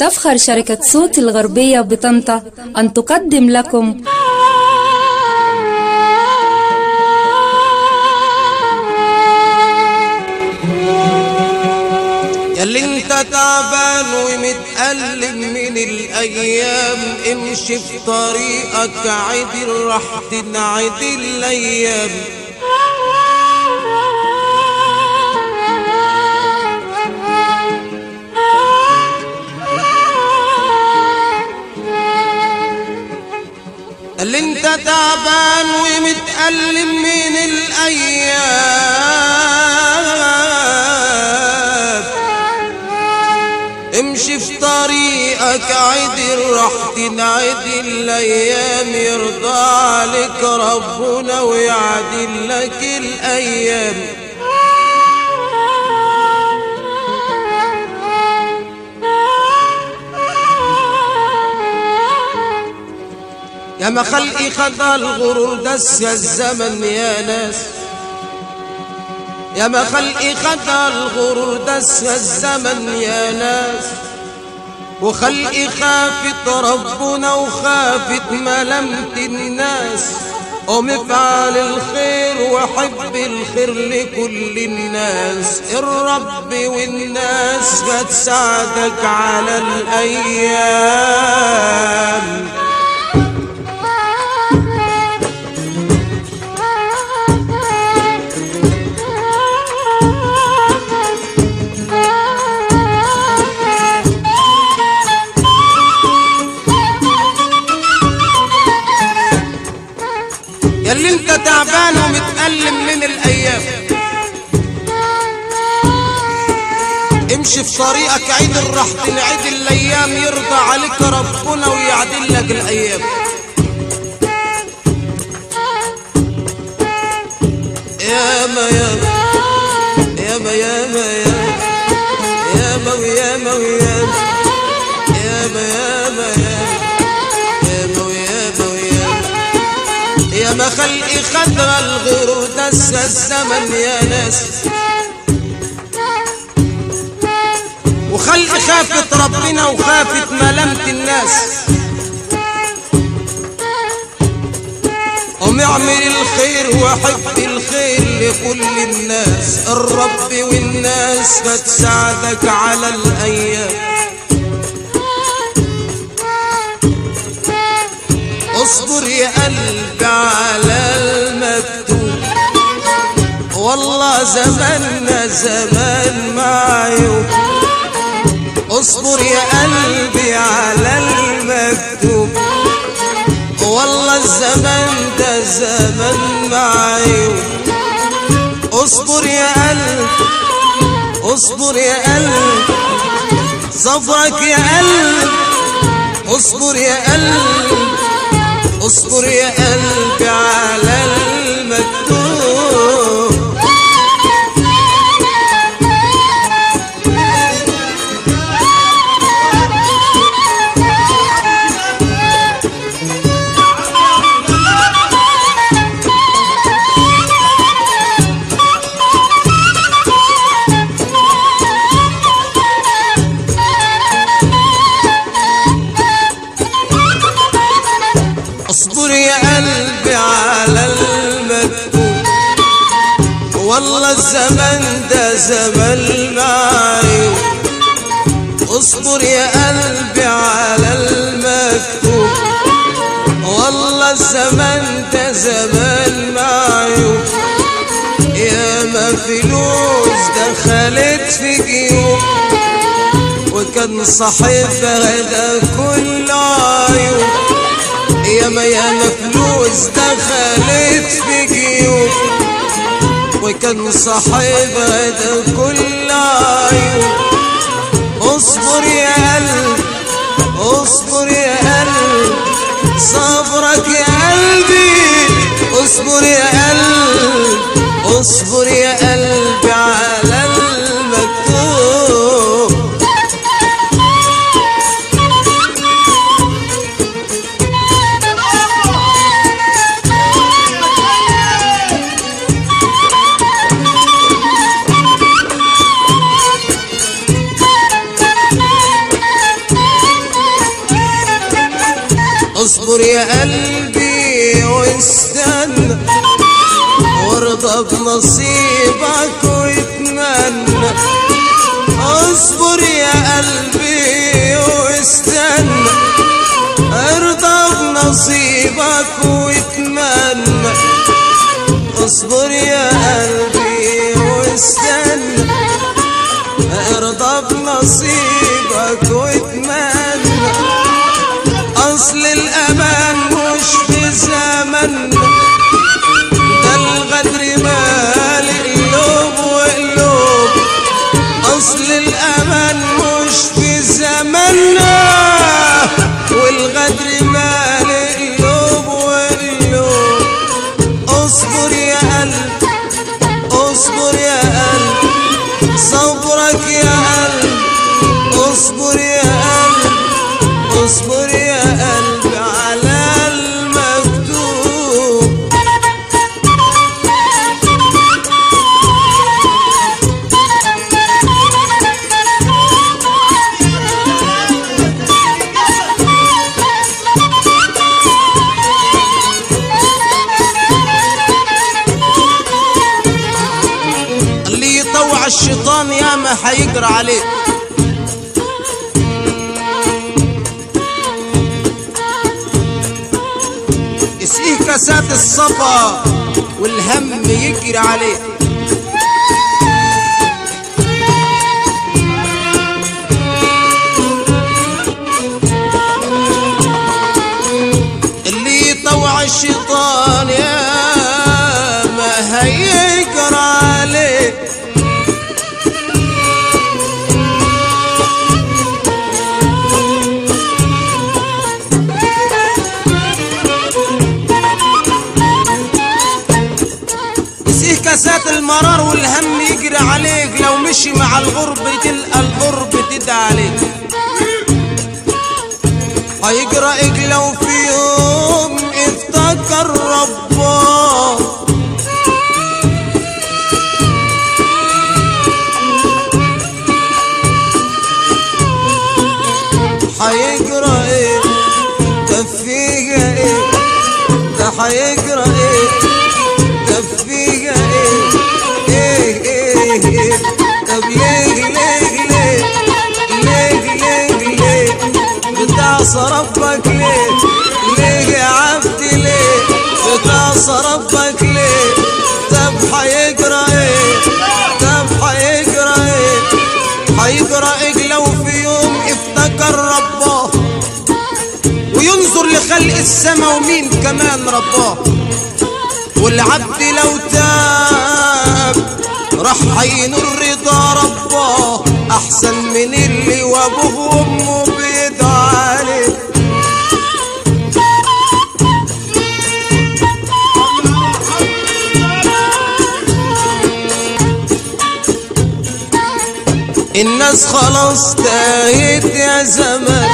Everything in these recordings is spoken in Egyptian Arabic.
تفخر شركة صوت الغربية بطنطا أن تقدم لكم ياللي انت تعبان ومتألم من الأيام امشي في طريقك عدل راح تنعدل الأيام اللي انت تعبان ومتألم من الأيام امشي في طريقك عدل راح تنعدل الأيام يرضى عليك ربنا ويعدل لك الأيام يا ما خلقي خدع الغرور دس يا الزمن يا ناس يا ما خلقي خدع الغرور دس يا الزمن يا ناس وخلقي خافت ربنا وخافت ملامة الناس ومفعل الخير وحب الخير لكل الناس الرب والناس هتساعدك على الأيام ياللي انت تعبان ومتألم من الأيام امشي في طريقك عدل راح تنعد الأيام يرضى عليك ربنا ويعدل لك الأيام ياما ياما ياما ياما ياما وياما وياما ياما ياما ياما وياما وياما يا ما خلقي خضرا الغرور دس الزمن يا ناس وخلقي خافت ربنا وخافت ملامة الناس قوم اعمل الخير وحب الخير لكل الناس الرب والناس هتساعدك على الايام اصبر يا قلبي على المكتوب والله زماننا زمان معيوب اصبر يا قلبي على المكتوب والله الزمان ده زمان معيوب اصبر يا قلب اصبر يا قلب صبرك يا قلب اصبر يا قلب اصبر يا قلبي على المكتوب اصبر يا قلبي على المكتوب والله الزمن ده زمن معيوب اصبر يا قلبي على المكتوب والله الزمن ده زمان معيوب يا ما فلوس دخلت في جيوب وكان صاحبها ده كل عيوب ياما ياما فلوس دخلت في جيوب وكان صاحبها ده كل عيوب اصبر يا قلب اصبر يا قلب صبرك يا قلبي اصبر يا قلب اصبر يا قلبي على المكتوب يا قلبي واستنى وارضى بنصيبك واتمنى اصبر يا قلبي واستنى ارضى بنصيبك واتمنى اصبر يا قلبي واستنى ارضى بنصيبك واتمنى اصل الامان مش في زمننا ده الغدر مال قلوب وقلوب اصل الامان مش في زمننا والغدر مال قلوب وقلوب اصبر يا قلب اصبر يا قلب صبرك يا قلب اصبر يا قلب اصبر يا قلب على المكتوب اللي يطوع الشيطان ياما حيجرى عليه اسقيه كاسات الصفا والهم يجري عليه اللي يطوع الشيطان يا ما هيجرى عليه يسيه كاسات المرار والهم يجري عليك لو مشي مع الغرب تلقى القرب تدعى عليك هيجرأك لو في يوم افتكر رباه هيجرى ايه كفيها ايه ده هيجرى ايه كفيها ايه ايه ايه ايه طب ليه ليه ليه ليه ليه ليه بتعصى ربك ليه ليه يا عبدي ليه بتعصى ربك ليه طب هيجرى ايه طب هيجرى ايه هيجرى ايه لو في يوم افتكر رباه وينظر لخلق السما ومين كمان رباه والعبد لو تاب راح هينور رضا رباه احسن من اللي وابوه وامه بيدعى عليه الناس خلاص تاهت يا زمان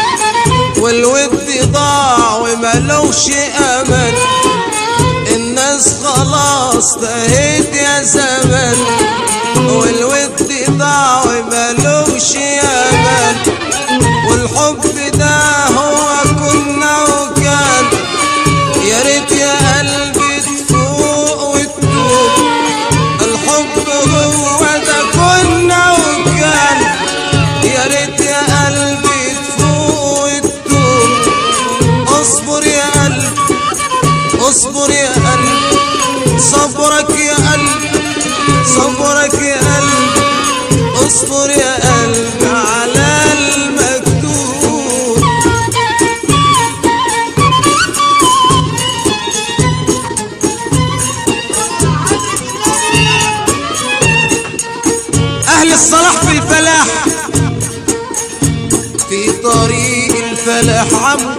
والود ضاع وملوش امل الناس خلاص تاهت يا زمان والود ضاع وملوش امل والحب ده هو كنا وكان يا ريت يا قلبي تفوق وتتوب الحب هو ده كنا وكان يا ريت يا قلبي تفوق وتتوب اصبر يا قلب اصبر يا قلب صبرك يا قلب صبرك يا قلب اصبر يا قلب على المكتوب أهل الصلاح في الفلاح في طريق الفلاح عم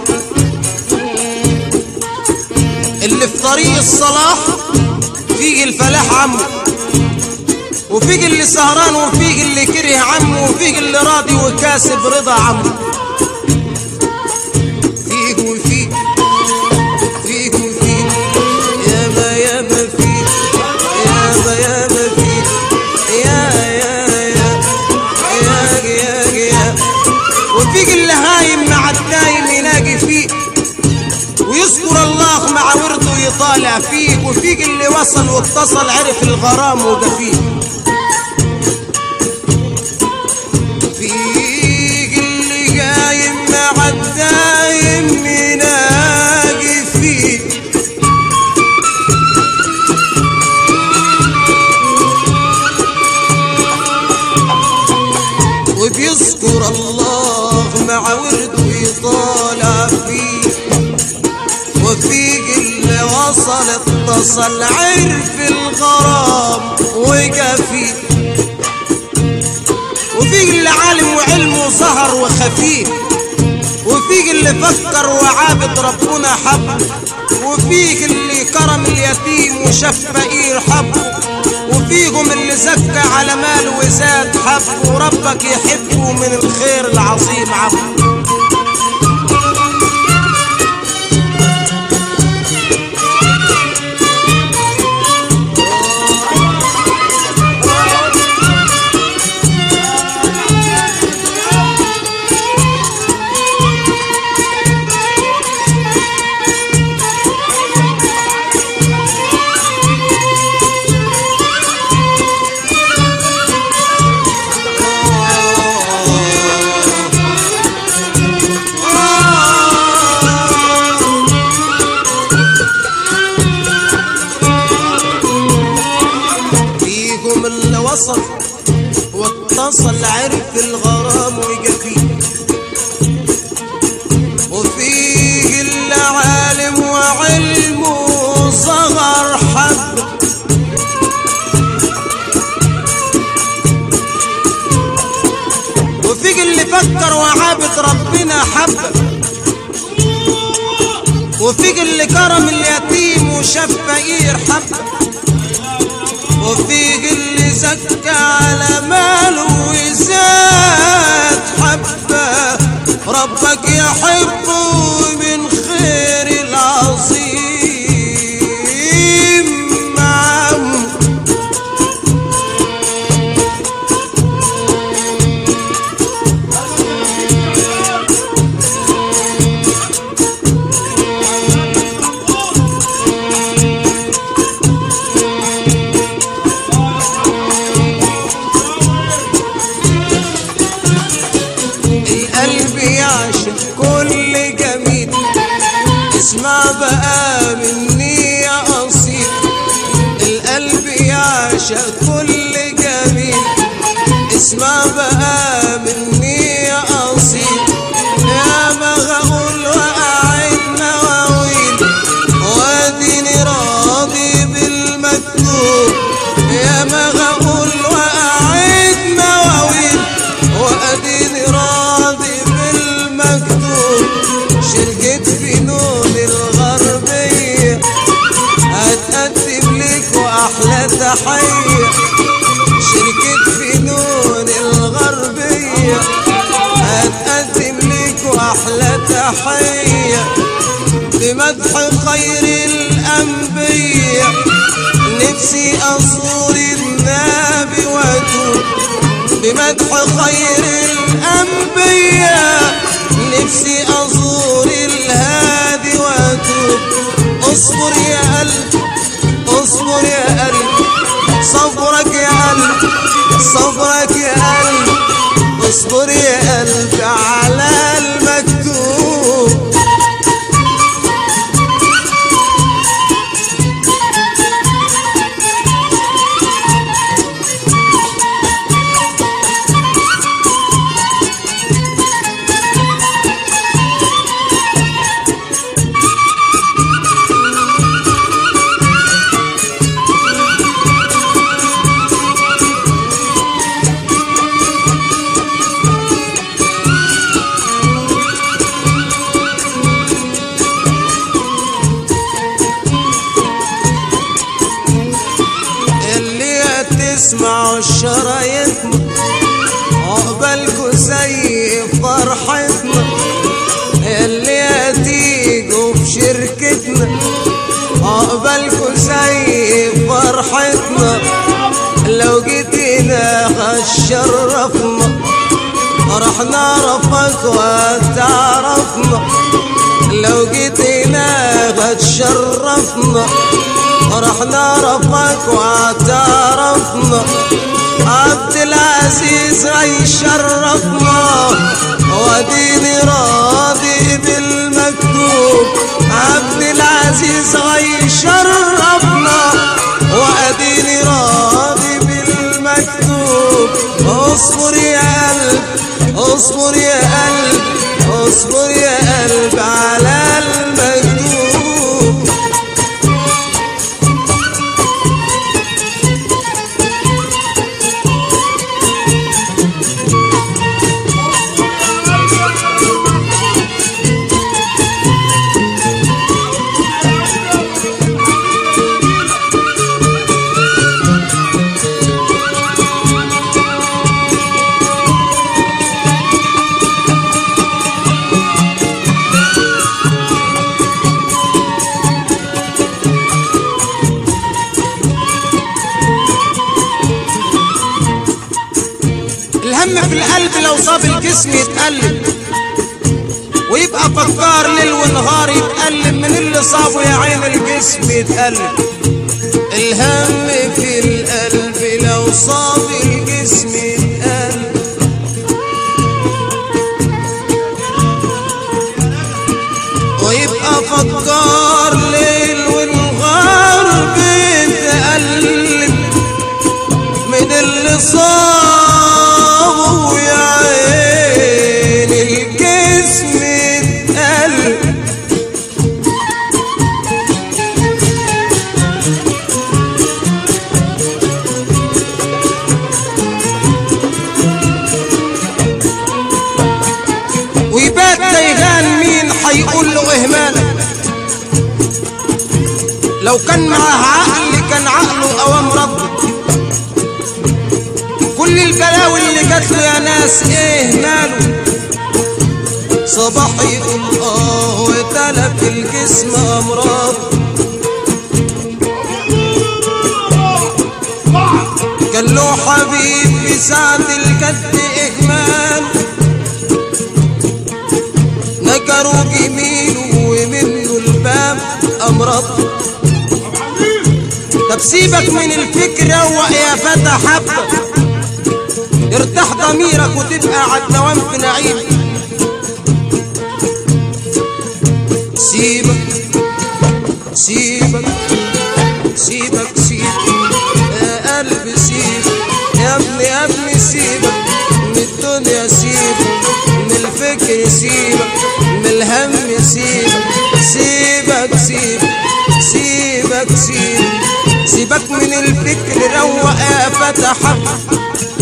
اللي في طريق الصلاح فيه الفلاح عم وفيه اللي سهران وفيه اللي كره عم وفيه اللي راضي وكاسب رضا عم فيه وفيه فيه وفيه ياما ياما فيه ياما ياما فيه يا يا يا يا يا يا وفيك اللي هايم مع الدايم يلاقي فيه طالع فيك وفيك اللي وصل واتصل عرف الغرام وجفيك فيك اللي قايم مع الدايم مناقي فيك وبيذكر الله مع ورده يطالع فيه وفيك اللي وصل اتصل عرف الغرام وقفي وفيك اللي عالم وعلمه ظهر وخفيف وفيك اللي فكر وعابد ربنا حب وفيك اللي كرم اليتيم وشاف فقير حب وفيكم اللي زكى على مال وزاد حب وربك يحبه من الخير العظيم عبد فيكم اللي وصل واتصل عرف الغرام وجفيه وفيه اللي عالم وعلمه صغر حب وفيك اللي فكر وعابد ربنا حب وفيك اللي كرم اليتيم وشاف فقير حب وفيك اللي زكى على ماله وزاد حبه ربك يحبه من خير العظيم معه القلب يعشق كل جميل اسمع بقى مني يا أصيل القلب يعشق كل جميل اسمع بقى مني يا أصيل يا مغول وقعد مواويل واديني راضي بالمكتوب يا مغول وقعد مواويل واديني راضي بالمكتوب شركة فنون الغربية هتقدم لك واحلى تحية شركة فنون الغربية هتقدم لك واحلى تحية بمدح خير الأنبياء نفسي أزور النبي وأتوب بمدح خير الأنبياء نفسي أزور الهادي وأتوب اصبر يا قلب اصبر يا قلب صبرك يا قلب صبرك يا قلب اصبر يا قلب على المكتوب اللي هتسمعوا شرايطنا عقبالكوا زي فرحتنا اللي هتيجوا في شركتنا عقبالكوا زي فرحتنا لو جيتنا هتشرفنا راح نعرفك وتعرفنا لو جيتنا هتشرفنا شرفنا رحنا ربك واعترفنا عبد العزيز يشرفنا وديني راضي بالمكتوب عبد العزيز يشرفنا واديني راضي بالمكتوب اصبر يا قلب اصبر يا قلب اصبر يا قلب على المكتوب الهم في القلب لو صاب الجسم يتقلب ويبقى فكار ليل ونهار يتقلب من اللي صابه يا عين الجسم يتقلب الهم في القلب لو صاب الجسم يتقلب ويبقى فكار ليل ونهار بيتقلب من اللي صابه يا عين الجسم اتقلب ويبات تيهان مين حيقول له اهمالك لو كان معاه عقل كان عقله اوام ربه كل البلاوي اللي جات له يا ناس ايه ماله صباح يقول اه وتلف الجسم امراض كان له حبيب في ساعة الجد اهمال نكروا جميله ومنه الباب امراض طب سيبك من الفكر روق يا فتى حبه ارتاح ضميرك وتبقى على الدوام في نعيم سيبك سيبك سيبك سيبك يا قلبي سيبك يا ابني يا ابني سيبك من الدنيا سيبك من الفكر سيبك من الهم سيبك سيبك سيبك سيبك سيبك سيبك من الفكر روق يا فتى حبك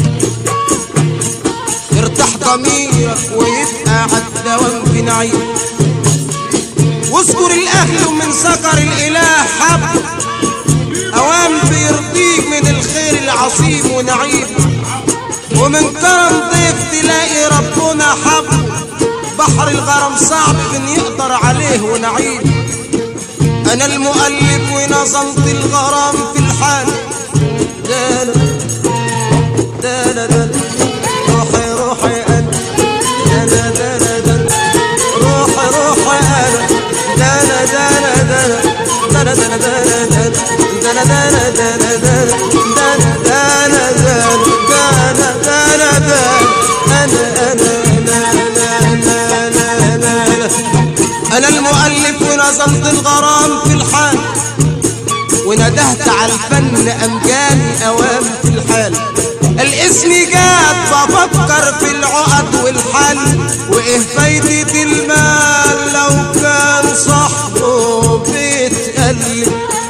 يرتاح ضميرك ويبقى عالدوام في نعيم واذكر الاهل ومن سكر الاله حب اوام بيرضيك من الخير العظيم ونعيم ومن كرم ضيف تلاقي ربنا حب بحر الغرام صعب من يقدر عليه ونعيم انا المؤلف ونظمت الغرام في الحال دانا دانا دانا روحي روحي انا دانا دانا دانا روحي روحي انا دانا دانا دانا دانا دانا دانا دانا دانا دانا دانا دانا دانا دانا دانا دانا دانا انا انا انا انا انا انا انا انا المؤلف ونظمت الغرام في الحال وندهت على الفن امجاني اوام في الحال الاسم جات بفكر في العقد والحل وايه فايدة المال لو كان صاحبه بيتقلب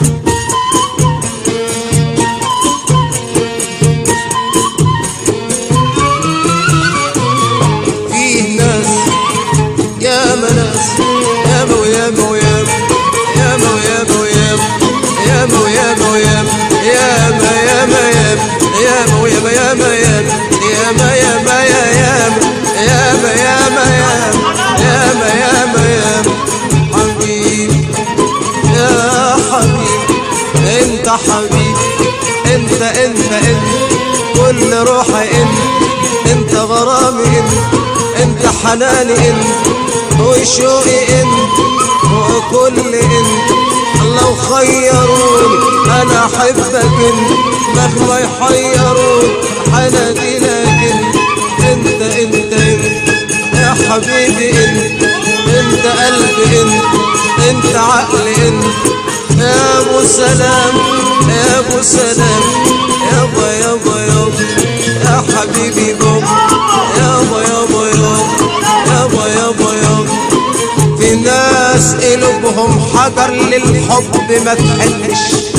فيه ناس يا ناس يا مو يا مو يا يا مو يا مو يا يا مو يا مو يا يا ما يا ما يا يا مو يا ما يا ما يا يا ما يا ما يا يا ما يا ما يا ما يا ما يا ما يا حبيبي يا حبيبي انت حبيبي انت انت انت كل روحي انت انت غرامي انت انت حناني انت وشوقي انت وكل انت الله يخيروني انا احبك انت مهما يحيروني حنادي لك انت انت انت انت يا حبيبي انت انت قلبي انت انت عقلي انت يا ابو سلام يا ابو سلام يابا يابا يابا يا حبيبي بابا يابا يابا يابا يابا يابا يابا في ناس قلوبهم حجر للحب ما تحلش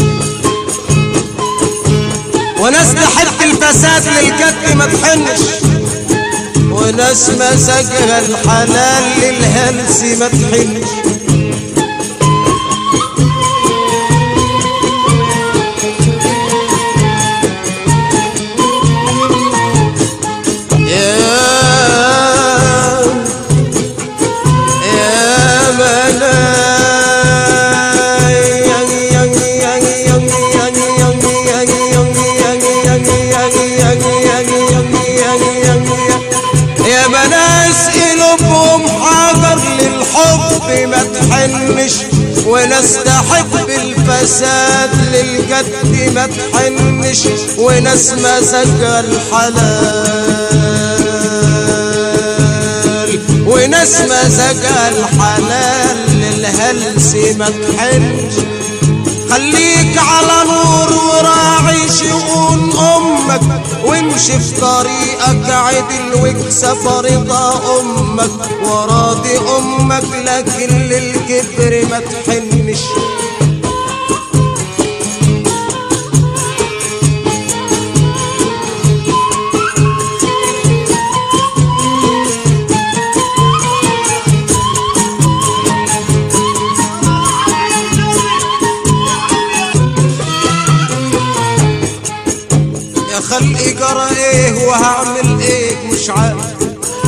وناس تحب الفساد للجد ما تحنش وناس مزاجها الحلال للهلس ما تحنش يا بناس قلوبهم حجر للحب ما تحنش وناس تحب الفساد للجد ما تحنش وناس مزاجها الحلال وناس مزاجها الحلال للهلس ما تحنش خليك على نور وراعي شؤون امك وامشي في طريقك عدل واكسب رضا امك وراضي امك لكن للكبر ما تحنش يا خلقي جرى ايه وهعمل ايه مش عارف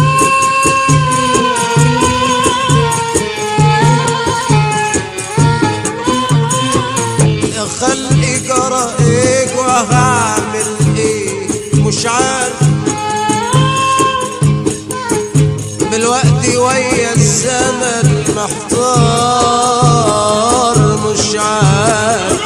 يا خلقي جرى ايه وهعمل ايه مش عارف بالوقت ويا الزمن محتار مش عارف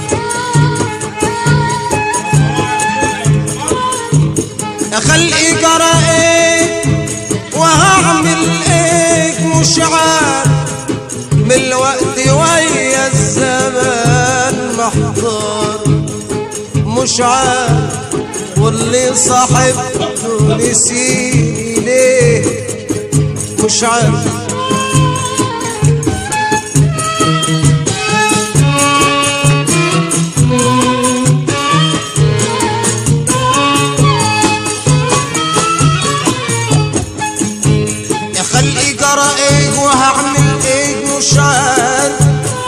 يا خلقي جرى ايه وهعمل ايه مش عارف من الوقت ويا الزمان محضر مش عارف واللي صاحبته نسيني ليه مش عارف يا خلقي جرى ايه وهعمل ايه مش عارف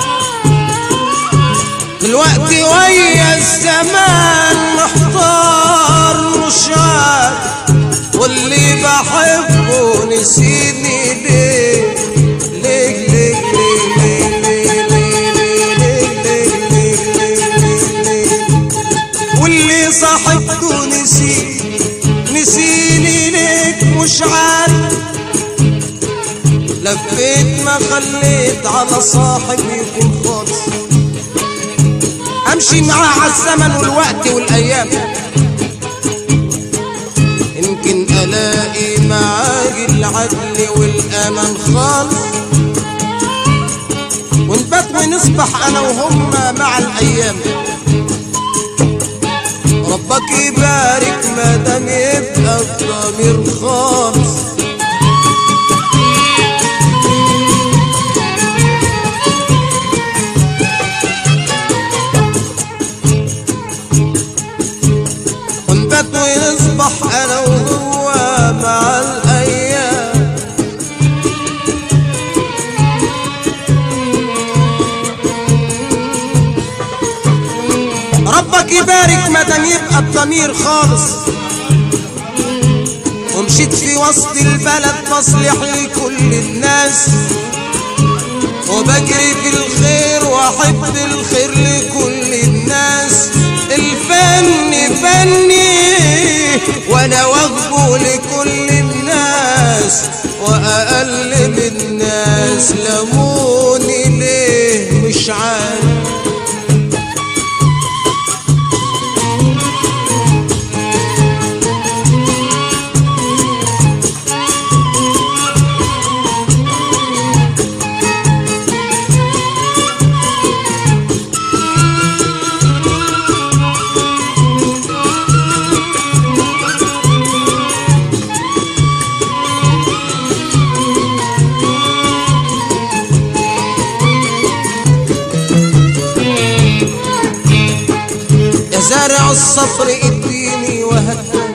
دلوقتي ويا الزمان محتار مش عارف واللي بحبه نسيني ليه ليه ليه ليه ليه ليه ليه ليه ليه ليه ليه ليه واللي صاحبته نسيني نسيني ليك مش عارف لفيت ما خليت على صاحب يكون خالص امشي معاه على الزمن والوقت والايام يمكن الاقي معاه العدل والامان خالص ونبات ونصبح انا وهم مع الايام ربك يبارك ما دام يبقى الضمير خالص ونبات ويصبح انا وهو مع الايام ربك يبارك ما دام يبقى الضمير خالص ومشيت في وسط البلد بصلح لكل الناس وبجري في الخير واحب الخير لكل الناس الفن فني وانا واخبه لكل الناس واقل من الناس لموني ليه مش عارف زارع الصبر اديني وهداني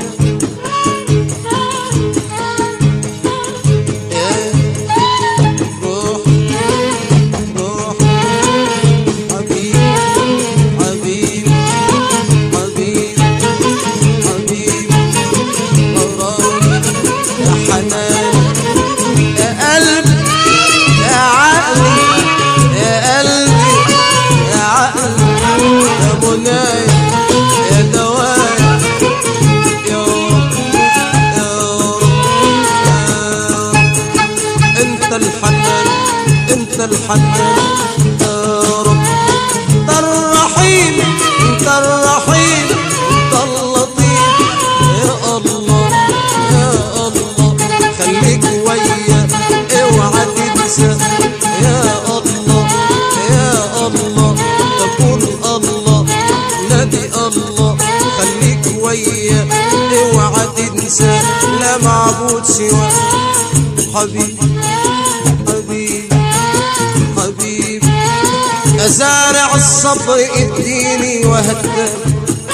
يا روح روح حبيب حبيب حبيب حبيب غرام يا حنان يا قلبي يا عقلي يا قلبي يا عقلي يا منايا يا دوايا يا رب يا رب يا رب انت الحنان انت الحنان يا رب انت الرحيم انت الرحيم انت اللطيف يا الله يا الله خليك ويا اوعى تنسى يا الله يا الله تقول الله نادي الله خليك ويا اوعى تنسى لا معبود سوى حبيب حبيب حبيب أزارع الصبر اديني وهداني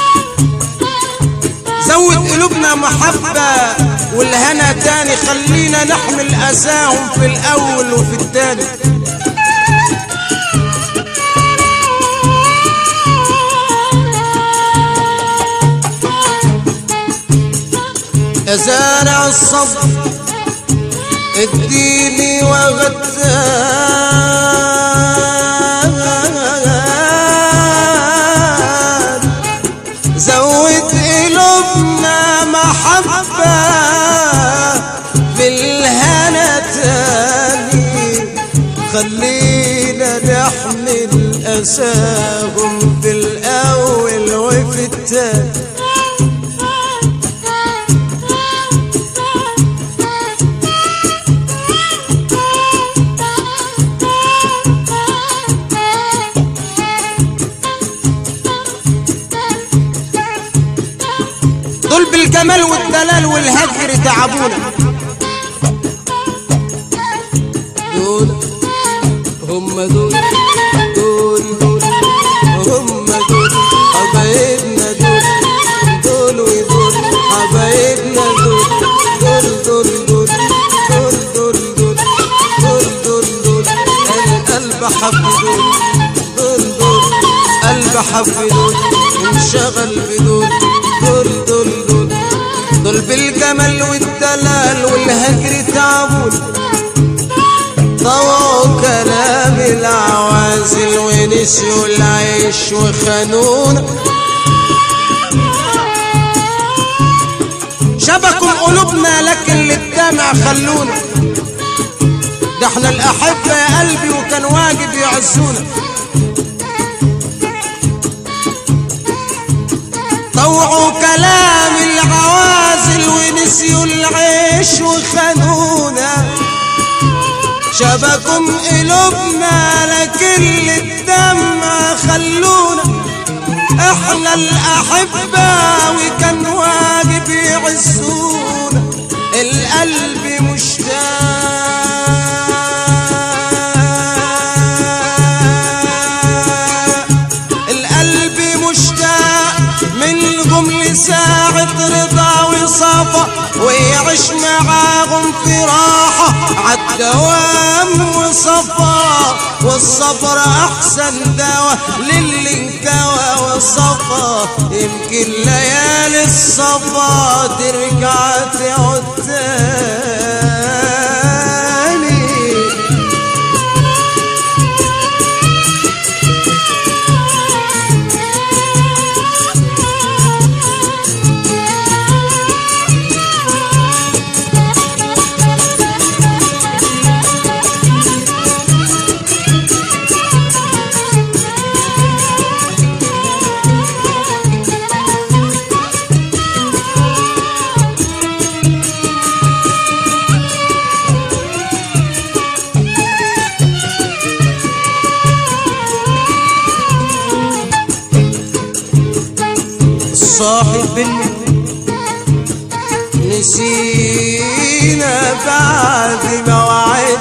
زود قلوبنا محبة والهنا تاني خلينا نحمل أساهم في الأول وفي التاني أزارع الصبر اديني وغدان زود قلوبنا محبة في الهنا تاني خلينا نحمل أساهم في الأول وفي التاني دول بالجمال والدلال والهجر تعبونا دول هم دول دول دول هم دول حبايبنا دول دول ودول حبايبنا دول دول دول دول دول دول دول دول دول دول القلب حب دول دول دول قلب حب دول انشغل بدول دول دول دول دول بالجمال والدلال والهجر تعبون طوعوا كلام العوازل ونسيوا العيش وخانونا شبكوا قلوبنا لكن للدمع خلونا ده احنا الأحبة يا قلبي وكان واجب يعزونا طوعوا كلام العوازل ونسيوا العيش وخانونا شبكوا قلوبنا لكن الدمع خلونا احنا الاحبة وكان واجب يعزونا القلب مشتاق القلب مشتاق منكم لساعة رضا وصفا ويعيش معاهم في راحة عالدوام وصفا والصبر أحسن دواء للي انكوى وصفا يمكن ليالي الصفا ترجع تعود تاني الصاحب اللي نسينا بعد موعد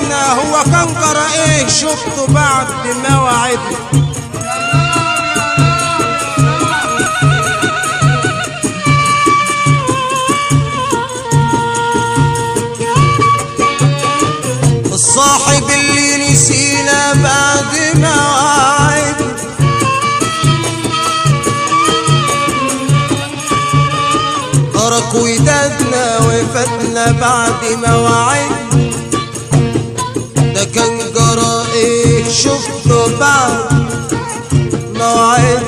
مواعدنا هو كان قرا ايه شفته بعد مواعدنا الصاحب اللي نسينا بعد مواعدنا ترك ودادنا وفاتنا بعد مواعيد ده كان جرى ايه شفته بعد مواعيد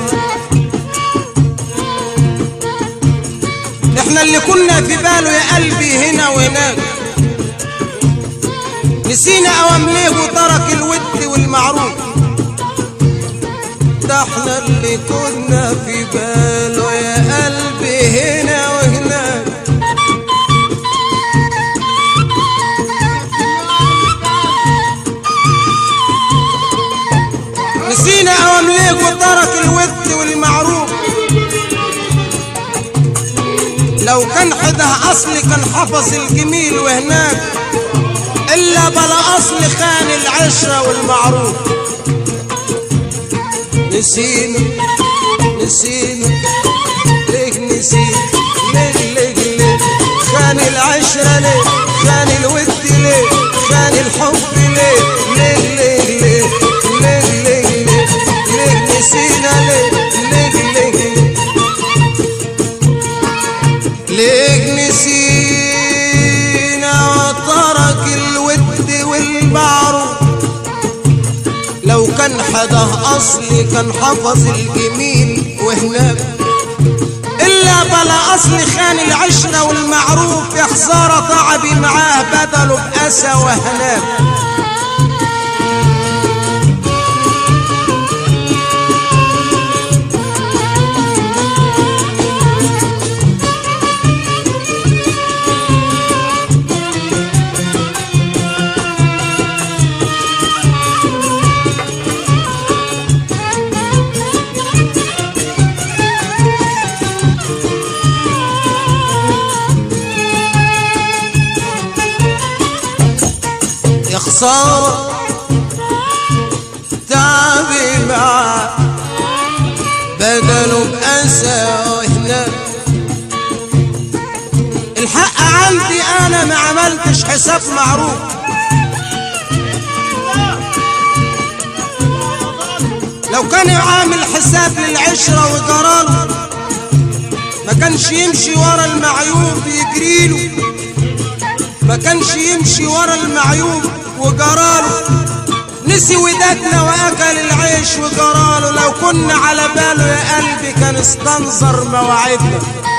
احنا اللي كنا في باله يا قلبي هنا وهناك نسينا اوامليه وترك الود والمعروف ده احنا اللي كنا في باله يا قلبي هنا وهناك نسينا اوامليك وترك الود والمعروف لو كان حده اصلي كان حفظ الجميل وهناك الا بلا اصل خان العشره والمعروف نسينا نسينا ليه نسينا ليه ليه ليه خان العشرة ليه خان الود ليه خان الحب ليه ليه ليه ليه ليه ليه ليه ليه نسينا ليه ليه ليه ليه نسينا وترك الود والمعروف لو كان حدا اصلي كان حفظ الجميل وهناك الا بلا اصل خان العشرة والمعروف يا خسارة تعبي معاه بدله بأسى وهناك يا خسارة تعبي معاه بدله بأسى وهناك الحق عندي أنا ما عملتش حساب معروف لو كان عامل حساب للعشرة وجراله ما كانش يمشي ورا المعيوب يجريله ما كانش يمشي ورا المعيوب وجراله نسي ودادنا واكل العيش وجراله لو كنا على باله يا قلبي كان استنظر مواعيدنا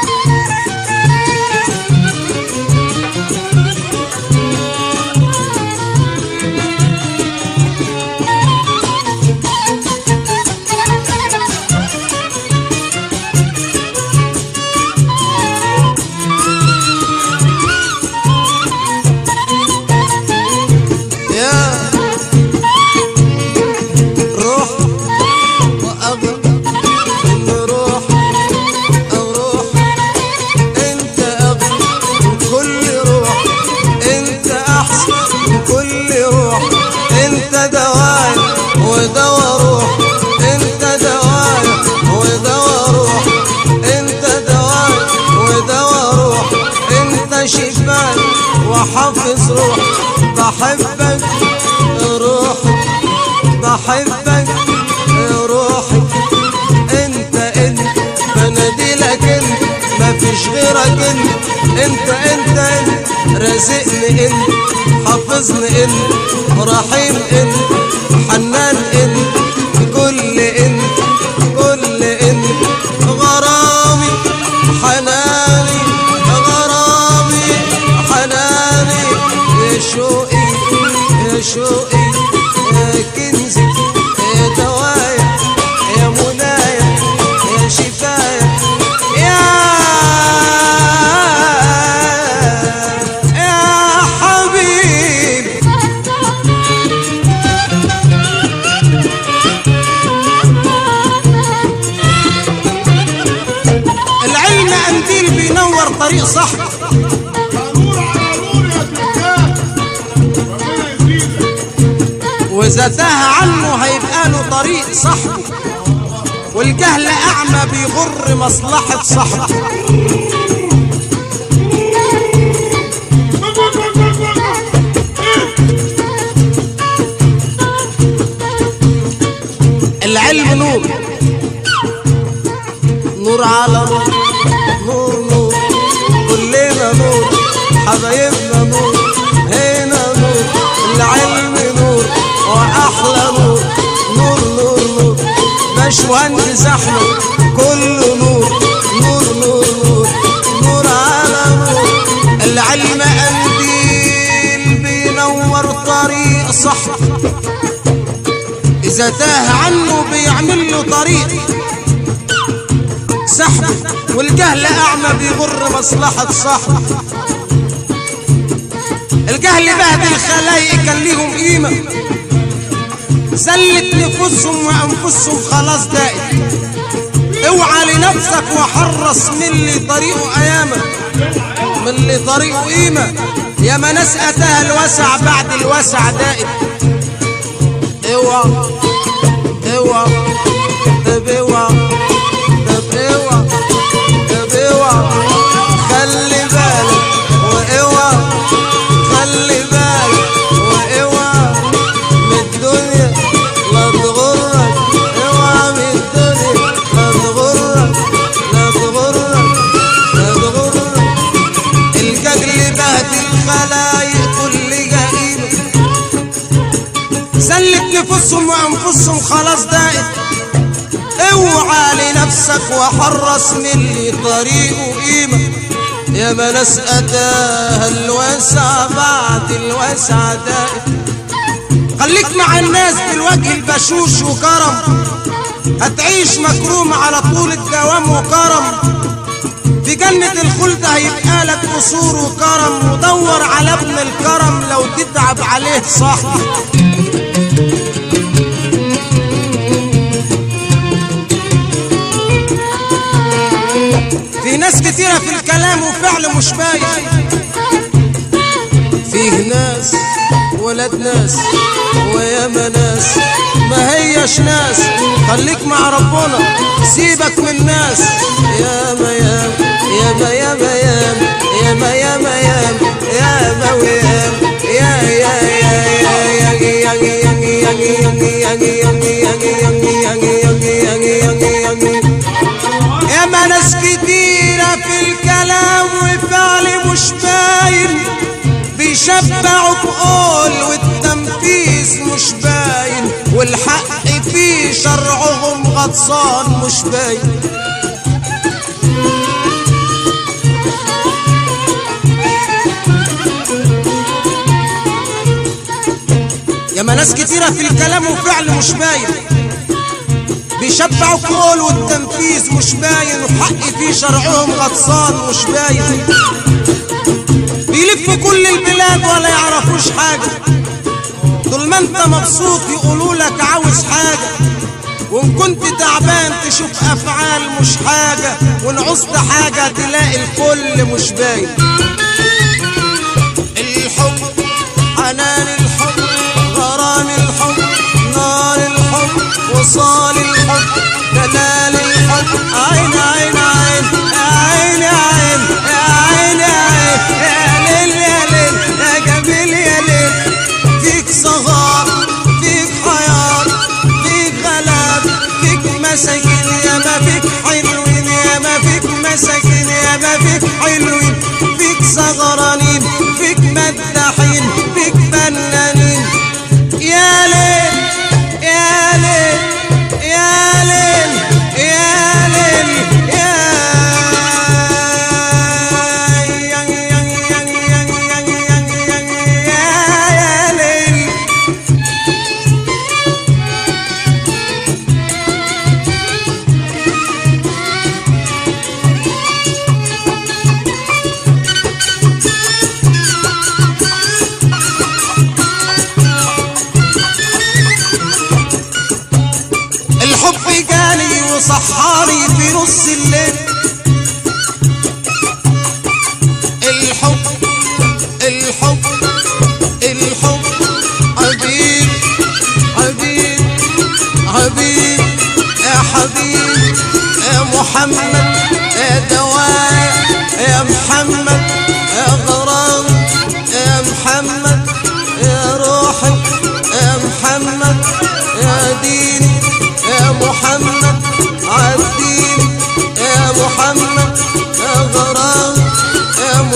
يا روح وأغل من روح أو روح أنت أغل من كل روح أنت أحسن من كل روح أنت دواي ودوا روح أنت دواي ودوا روح أنت دواي ودوا روح أنت شفاي وحافظ روح بحبك روحي بحبك روحي انت انت بناديلك انت مفيش غيرك انت انت انت انت رازقني انت حافظني انت رحيم انت حنان انت كل انت كل انت غرامي حناني غرامي حناني يا شوقي يا شوقي يا كنزي يا دوايا يا منايا يا شفايا يا يا حبيبي العلم قنديل بينور طريق صح نور على نور يا تركان ربنا يزيدك إذا تاه عنه هيبقى له طريق صاحبه والجهل أعمى بيغر مصلحة صاحبه العلم نور نور على نور نور نور كلنا نور حبايبنا نور هنا نور العلم نور واحلى نور نور نور نور باشمهندس احمد كله نور نور نور نور نور على نور العلم قنديل بينور طريق صاحبه إذا تاه عنه بيعمل له طريق سحبه والجهل أعمى بيغر مصلحة صاحبه الجهل بهدل الخلايق كان ليهم قيمة زلت نفوسهم وأنفسهم خلاص دائم اوعى لنفسك وحرص من اللي طريقه أيامة من اللي طريقه قيمة يا ما ناس أتاها الوسع بعد الوسع دائم اوعى اوعى طب اوعى طب اوعى طب اوعى خلي بالك واوعى خلي بالك واوعى من الدنيا لا تغرك اوعى من الدنيا لا تغرك لا تغرك لا تغرك الجهل بهدل الخلايق كل جهيله سلت نفوسهم وانفسهم خلاص دائت اوعى لنفسك وحرص من اللي طريقه قيمه يا ما ناس اتاها الوسع بعد الوسع دائت خليك مع الناس بالوجه البشوش وكرم هتعيش مكروم على طول الدوام وكرم في جنة الخلد هيبقى لك قصور وكرم ودور على ابن الكرم لو تتعب عليه صاحبي في ناس كتيرة في الكلام وفعل مش باين فيه ناس ولد ناس وياما ناس ما هيش ناس خليك مع ربنا سيبك من الناس ياما ياما ياما ياما ياما ياما ياما ياما ياما وياما يا يا يا يا يا يا يا يا ياما ناس كتيرة في الكلام وفعل مش باين بيشبعوا بقول والتنفيذ مش باين والحق في شرعهم غطسان مش باين ياما ناس كتيرة في الكلام وفعل مش باين بيشبعوا قول والتنفيذ مش باين وحق في شرعهم غطسان مش باين بيلفوا كل البلاد ولا يعرفوش حاجة طول ما انت مبسوط يقولوا لك عاوز حاجة وان كنت تعبان تشوف افعال مش حاجة وان عوزت حاجة تلاقي الكل مش باين الحب حنان الحب غرام الحب نار الحب وصال الحب دلال الحب عين عين عين عين عين عين عين يا ليل يا ليل يا جميل يا ليل فيك صغار فيك حياة فيك غلاب فيك مساكين يا ما فيك حلوين يا ما فيك مساكين يا ما فيك حلوين فيك سهرانين فيك مداحين فيك فنانين يا ليل يا ليل يا ليل يا ليل يا يا يا يا يا يا يا يا ليل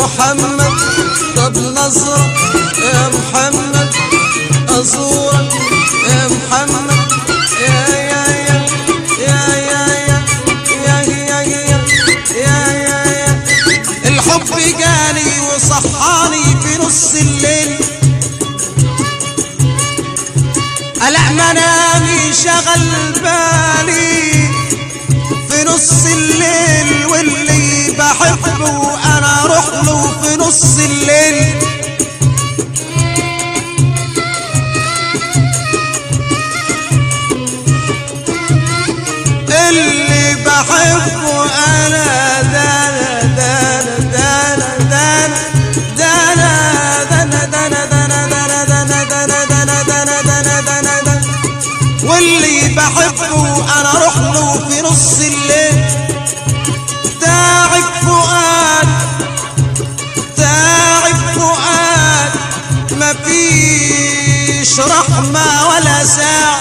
محمد طب نظرة يا محمد أزورك يا محمد يا يا يا يا يا يا يا يا يا يا يا يا الحب جاني وصحاني في نص الليل ألا منامي شغل بالي في نص الليل واللي بحبه انا اروح له في نص الليل اللي بحبه انا دانا دانا دانا دانا دانا دانا دانا دانا دانا دانا دانا دانا دانا دانا دانا واللي بحبه انا اروح له في نص الليل تعب فؤاد تعب فؤاد مفيش رحمة ولا ساعة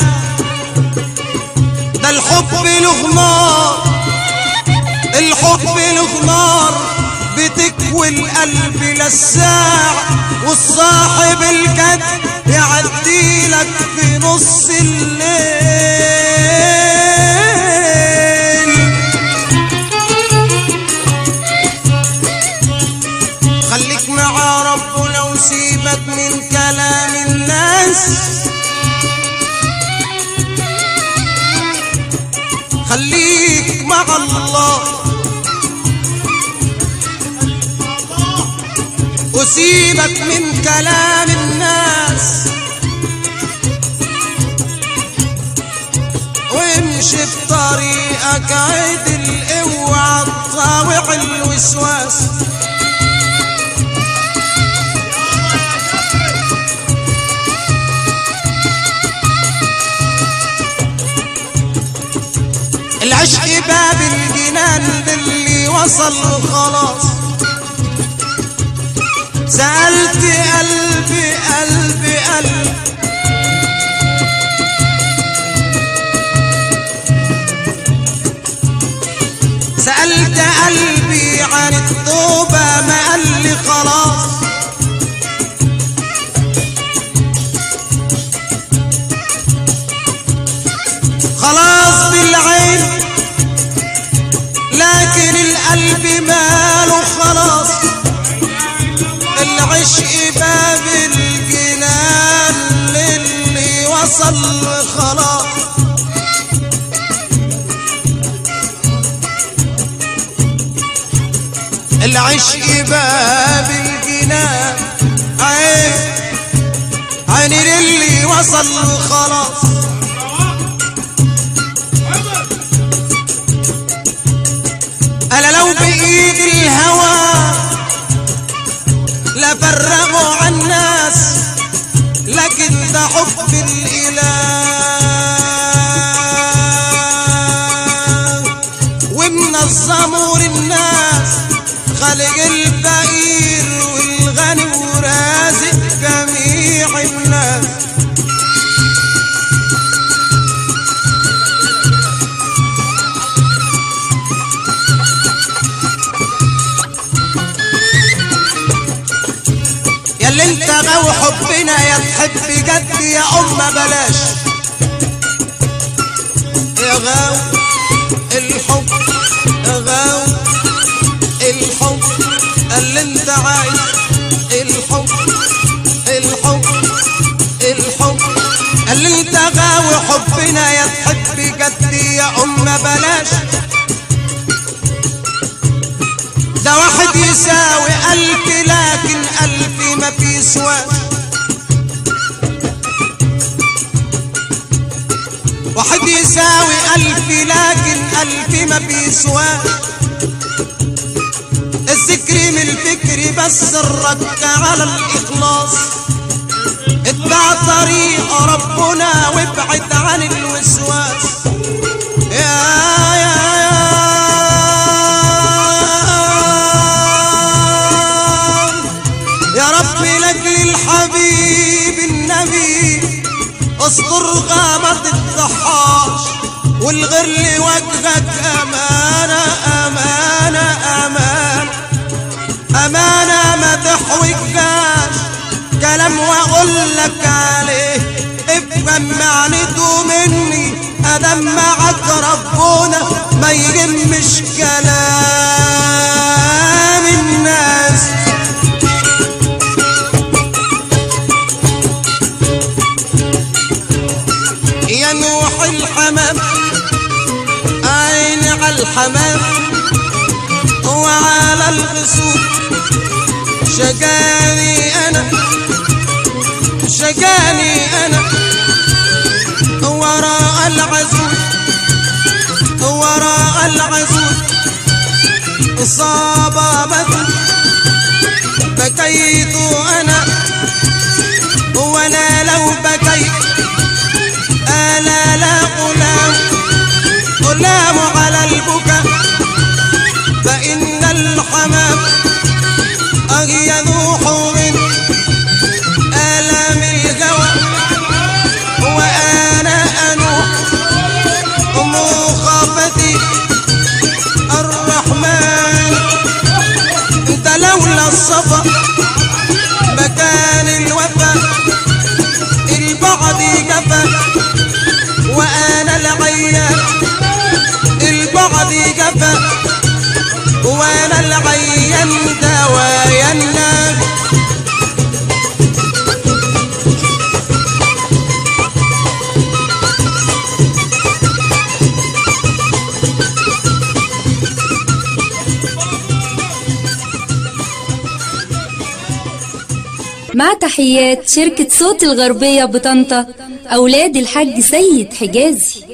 ده الحب له نار الحب له نار بتكوي القلب للساعة والصاحب الجد يعديلك في نص الليل خليك مع ربه لو سيبك من كلام الناس خليك مع الله وسيبك من كلام الناس وامشي في طريقك عدل اوعى تطاوع الوسواس العشق باب الجنان للي وصل خلاص سألت قلبي قلبي قلبي سألت قلبي عن التوبة ما قال لي خلاص خلاص بالعين لكن القلب ماله خلاص العشق باب الجنان للي وصل خلاص العشق باب الجنان عين عين للي وصل خلاص أنا لو بإيد الهوى لفرغوا عن الناس لكن ده حب الإله ومنظموا للناس خلق الفقير والغني ورازق جميع الناس يا اللي انت غاوي حبنا يا تحب جد يا أمة بلاش يا غاوي الحب يا غاوي الحب اللي انت عايز الحب الحب الحب اللي انت غاوي حبنا يا تحب جد يا أمة بلاش ده واحد يساوي ألف لكن ألف ما في سواش واحد يساوي ألف لكن ألف ما في سواش الذكر من الفكر بس الرك على الإخلاص اتبع طريق ربنا وابعد عن الوسواس يا يا يا يا رب لاجل الحبيب النبي استر غامض الضحاش والغر لوجهك امانه امانه امانه امانه كلام واقول لك عليه افهم معنته مني ادم معك ربنا ما يهمش كلام الناس يا نوح الحمام عيني على الحمام وعلى الغصون شجاني انا شجاني انا وراء العزول وراء العزول صابت بكيت انا ولا لو بكيت الا لا غلام غلام على البكاء فان الحمام أغيظوح من آلام الهوى وأنا أنوح مخافتي الرحمن انت لولا الصفا مكان الوفا البعد جفا وأنا العيان البعد جفا وانا العيان دوايا النبي مع تحيات شركة صوت الغربية بطنطا أولاد الحاج سيد حجازي